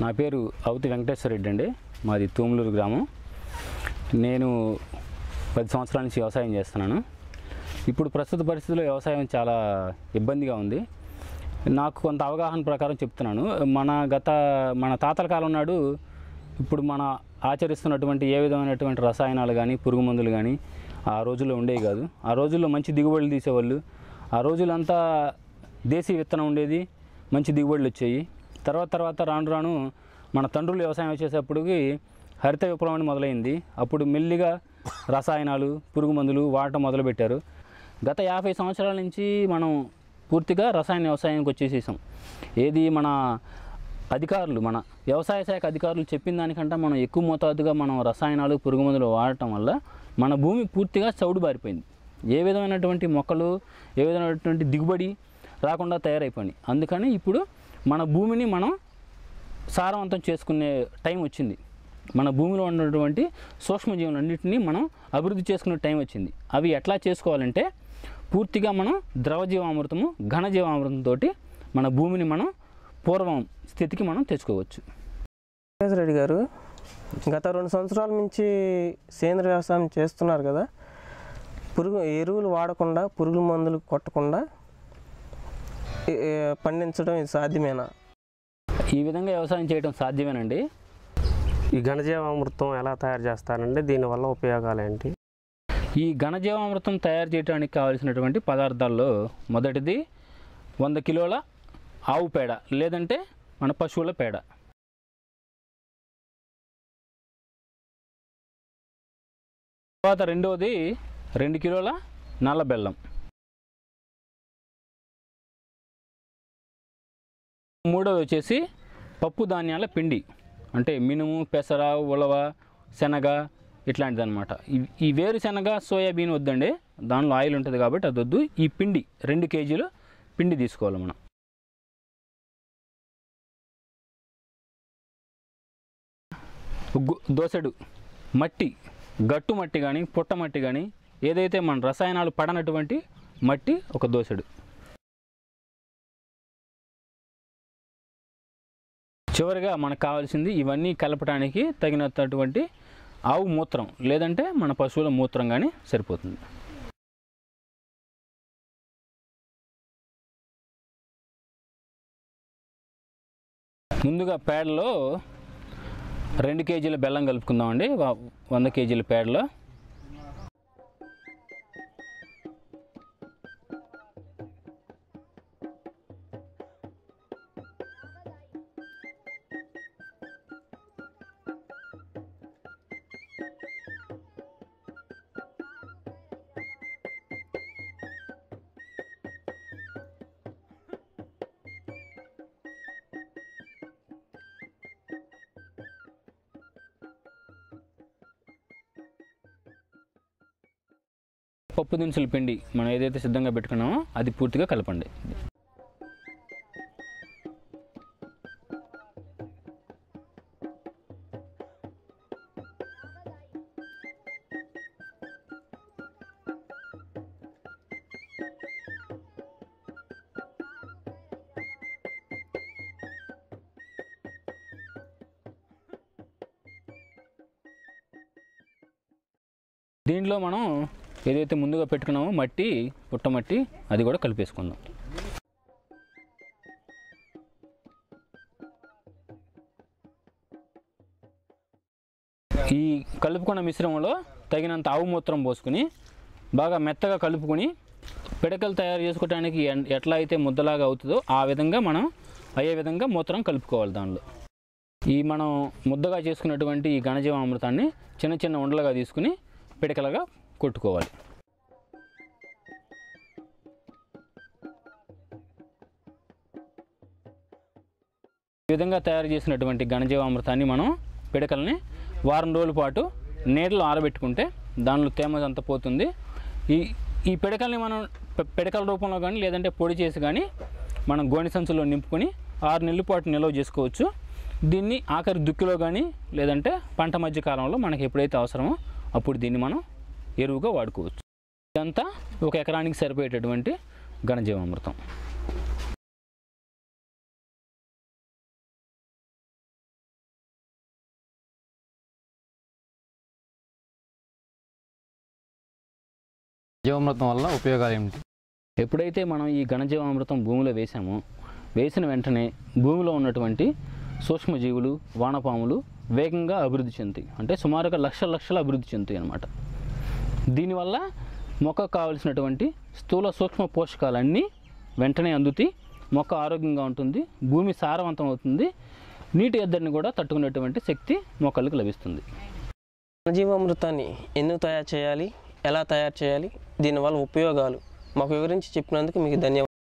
నా పేరు అవతి వెంకటేశ్వర రెడ్డి అండి మాది తూములూరు గ్రామం నేను పది సంవత్సరాల నుంచి వ్యవసాయం చేస్తున్నాను ఇప్పుడు ప్రస్తుత పరిస్థితుల్లో వ్యవసాయం చాలా ఇబ్బందిగా ఉంది నాకు కొంత అవగాహన ప్రకారం చెప్తున్నాను మన గత మన తాతల కాలం నాడు ఇప్పుడు మన ఆచరిస్తున్నటువంటి ఏ విధమైనటువంటి రసాయనాలు కానీ పురుగు మందులు కానీ ఆ రోజుల్లో ఉండేవి కాదు ఆ రోజుల్లో మంచి దిగుబడులు తీసేవాళ్ళు ఆ రోజులంతా దేశీ విత్తనం ఉండేది మంచి దిగుబడులు వచ్చాయి తర్వాత తర్వాత రాను రాను మన తండ్రులు వ్యవసాయం చేసేప్పటికి హరిత విప్లవం అని మొదలైంది అప్పుడు మెల్లిగా రసాయనాలు పురుగు మందులు వాడటం మొదలుపెట్టారు గత యాభై సంవత్సరాల నుంచి మనం పూర్తిగా రసాయన వ్యవసాయానికి వచ్చేసేసాం ఏది మన అధికారులు మన వ్యవసాయ శాఖ అధికారులు చెప్పిన దానికంటే మనం ఎక్కువ మోతాదుగా మనం రసాయనాలు పురుగు మందులు వాడటం వల్ల మన భూమి పూర్తిగా చౌడు బారిపోయింది ఏ విధమైనటువంటి మొక్కలు ఏ విధమైనటువంటి దిగుబడి రాకుండా తయారైపోయినాయి అందుకని ఇప్పుడు మన భూమిని మనం సారవంతం చేసుకునే టైం వచ్చింది మన భూమిలో ఉన్నటువంటి సూక్ష్మజీవులన్నింటినీ మనం అభివృద్ధి చేసుకునే టైం వచ్చింది అవి ఎట్లా చేసుకోవాలంటే పూర్తిగా మనం ద్రవజీవామృతము ఘనజీవామృతంతో మన భూమిని మనం పూర్వం స్థితికి మనం తెచ్చుకోవచ్చు వెంకటేశ్వర రెడ్డి గారు గత రెండు సంవత్సరాల నుంచి సేంద్రియ వ్యవసాయం చేస్తున్నారు కదా పురుగు ఎరువులు వాడకుండా పురుగుల మందులు కొట్టకుండా ఏ- ఏ, పండించడం ఇది సాధ్యమేనా ఈ విధంగా వ్యవసాయం చేయడం సాధ్యమేనండి ఈ ఘనజీవామృతం ఎలా తయారు చేస్తారండి దీనివల్ల ఉపయోగాలు ఏంటి ఈ ఘనజీవామృతం తయారు చేయడానికి కావలసినటువంటి పదార్థాల్లో మొదటిది వంద కిలోల ఆవు పేడ లేదంటే మన పశువుల పేడ తర్వాత రెండవది రెండు కిలోల నల్ల బెల్లం మూడవది వచ్చేసి పప్పు ధాన్యాల పిండి అంటే మినుము పెసర ఉలవ శనగ ఇట్లాంటిది అనమాట ఈ వేరుశనగ సోయాబీన్ వద్దండి దానిలో ఆయిల్ ఉంటుంది కాబట్టి అది వద్దు ఈ పిండి రెండు కేజీలు పిండి తీసుకోవాలి మనం గు- దోసెడు మట్టి గట్టు మట్టి కానీ పుట్ట మట్టి కానీ ఏదైతే మన రసాయనాలు పడనటువంటి మట్టి ఒక దోసెడు చివరిగా మనకు కావాల్సింది ఇవన్నీ కలపడానికి తగినటువంటి ఆవు మూత్రం లేదంటే మన పశువుల మూత్రం కానీ సరిపోతుంది ముందుగా పేడలో రెండు కేజీల బెల్లం కలుపుకుందామండి వ- వంద కేజీల పేడలో పప్పు దినుసుల పిండి మనం ఏదైతే సిద్ధంగా పెట్టుకున్నామో అది పూర్తిగా కలపండి దీంట్లో మనం ఏదైతే ముందుగా పెట్టుకున్నామో మట్టి పుట్టమట్టి అది కూడా కలిపేసుకుందాం ఈ కలుపుకున్న మిశ్రమంలో తగినంత ఆవు మూత్రం పోసుకుని బాగా మెత్తగా కలుపుకొని పిడకలు తయారు చేసుకోవడానికి ఎన్- ఎట్లా అయితే ముద్దలాగా అవుతుందో ఆ విధంగా మనం అయ్యే విధంగా మూత్రం కలుపుకోవాలి దానిలో ఈ మనం ముద్దగా చేసుకున్నటువంటి ఈ ఘనజీవామృతాన్ని చిన్న చిన్న ఉండలుగా తీసుకుని పిడకలుగా కొట్టుకోవాలి ఈ విధంగా తయారు చేసినటువంటి ఘనజీవామృతాన్ని మనం పిడకల్ని వారం రోజుల పాటు నీడలో ఆరబెట్టుకుంటే దానిలో తేమ అంతా పోతుంది ఈ ఈ పిడకల్ని మనం పె- పిడకల రూపంలో కానీ లేదంటే పొడి చేసి కానీ మనం గోనె సంచులో నింపుకొని ఆరు నెలల పాటు నిల్వ చేసుకోవచ్చు దీన్ని ఆఖరి దుక్కిలో కానీ లేదంటే పంట మధ్య కాలంలో మనకి ఎప్పుడైతే అవసరమో అప్పుడు దీన్ని మనం ఎరువుగా వాడుకోవచ్చు ఇదంతా ఒక ఎకరానికి సరిపోయేటటువంటి ఘనజీవామృతం జీవామృతం వల్ల ఉపయోగాలు ఏమిటి ఎప్పుడైతే మనం ఈ ఘనజీవామృతం భూమిలో వేసామో వేసిన వెంటనే భూమిలో ఉన్నటువంటి సూక్ష్మజీవులు వానపాములు వేగంగా అభివృద్ధి చెందుతాయి అంటే సుమారుగా లక్షల లక్షల అభివృద్ధి చెందుతాయి అన్నమాట దీనివల్ల మొక్కకు కావలసినటువంటి స్థూల సూక్ష్మ పోషకాలన్నీ వెంటనే అందుతాయి మొక్క ఆరోగ్యంగా ఉంటుంది భూమి సారవంతం అవుతుంది నీటి ఎద్దడిని కూడా తట్టుకునేటువంటి శక్తి మొక్కలకు లభిస్తుంది జీవామృతాన్ని ఎందుకు తయారు చేయాలి ఎలా తయారు చేయాలి దీనివల్ల ఉపయోగాలు మాకు వివరించి చెప్పినందుకు మీకు ధన్యవాదాలు